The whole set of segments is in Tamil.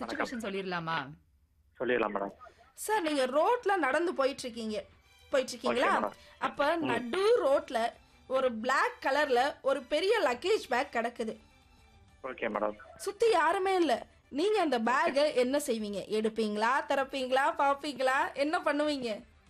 சுச்சுவேஷன் சொல்லிடலாமா சொல்லிடலாம் மேடம் சார் நீங்க ரோட்ல நடந்து போயிட்டு இருக்கீங்க போயிட்டு இருக்கீங்களா Okay, madam. அப்ப நடு ரோட்ல ஒரு Black கலர்ல ஒரு பெரிய லக்கேஜ் பேக் கிடக்குது ஓகே மேடம் சுத்தி யாருமே இல்ல நீங்க அந்த பேக்கை என்ன செய்வீங்க எடுப்பீங்களா திறப்பீங்களா பாப்பீங்களா என்ன பண்ணுவீங்க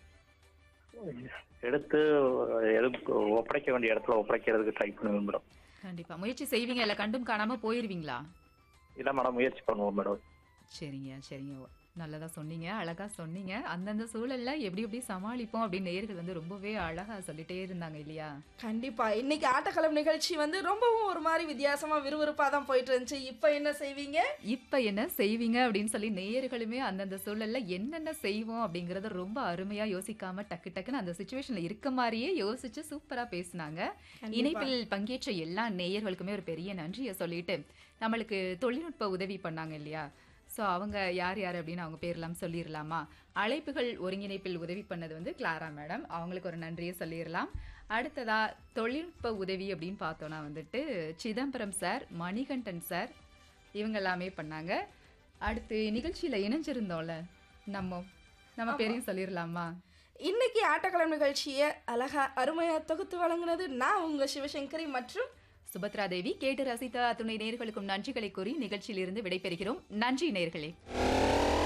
எடுத்து எதுக்கு ஒப்படைக்க வேண்டிய இடத்துல ஒப்படைக்கிறதுக்கு ட்ரை பண்ணுவேன் மேடம் கண்டிப்பா முயற்சி செய்வீங்க இல்ல கண்டும் காணாம போயிருவீங்களா இல்லை மேடம் முயற்சி பண்ணுவோம் மேடம் சரிங்க சரிங்க நல்லதா சொன்னீங்க அழகா சொன்னீங்க அந்தந்த சூழல்ல எப்படி எப்படி சமாளிப்போம் அப்படின்னு நேயர்கள் வந்து ரொம்பவே அழகா சொல்லிட்டே இருந்தாங்க இல்லையா கண்டிப்பா இன்னைக்கு ஆட்டக்களம் நிகழ்ச்சி வந்து ரொம்பவும் ஒரு மாதிரி வித்தியாசமா விறுவிறுப்பா தான் போயிட்டு இருந்துச்சு இப்போ என்ன செய்வீங்க இப்ப என்ன செய்வீங்க அப்படின்னு சொல்லி நேயர்களுமே அந்தந்த சூழல்ல என்னென்ன செய்வோம் அப்படிங்கறத ரொம்ப அருமையா யோசிக்காம டக்கு டக்குன்னு அந்த சுச்சுவேஷன்ல இருக்க மாதிரியே யோசிச்சு சூப்பரா பேசுனாங்க இணைப்பில் பங்கேற்ற எல்லா நேயர்களுக்குமே ஒரு பெரிய நன்றியை சொல்லிட்டு நம்மளுக்கு தொழில்நுட்ப உதவி பண்ணாங்க இல்லையா ஸோ அவங்க யார் யார் அப்படின்னு அவங்க பேர்லாம் சொல்லிடலாமா அழைப்புகள் ஒருங்கிணைப்பில் உதவி பண்ணது வந்து கிளாரா மேடம் அவங்களுக்கு ஒரு நன்றியை சொல்லிடலாம் அடுத்ததா தொழில்நுட்ப உதவி அப்படின்னு பார்த்தோன்னா வந்துட்டு சிதம்பரம் சார் மணிகண்டன் சார் இவங்க எல்லாமே பண்ணாங்க அடுத்து நிகழ்ச்சியில இணைஞ்சிருந்தோம்ல நம்ம நம்ம பேரையும் சொல்லிடலாமா இன்னைக்கு ஆட்டக்களம் நிகழ்ச்சியை அழகா அருமையா தொகுத்து வழங்குனது நான் உங்க சிவசங்கரி மற்றும் சுபத்ரா தேவி கேட்டு ரசித்த துணை நேர்களுக்கும் நன்றிகளை கூறி நிகழ்ச்சியிலிருந்து விடைபெறுகிறோம் நன்றி நேர்களே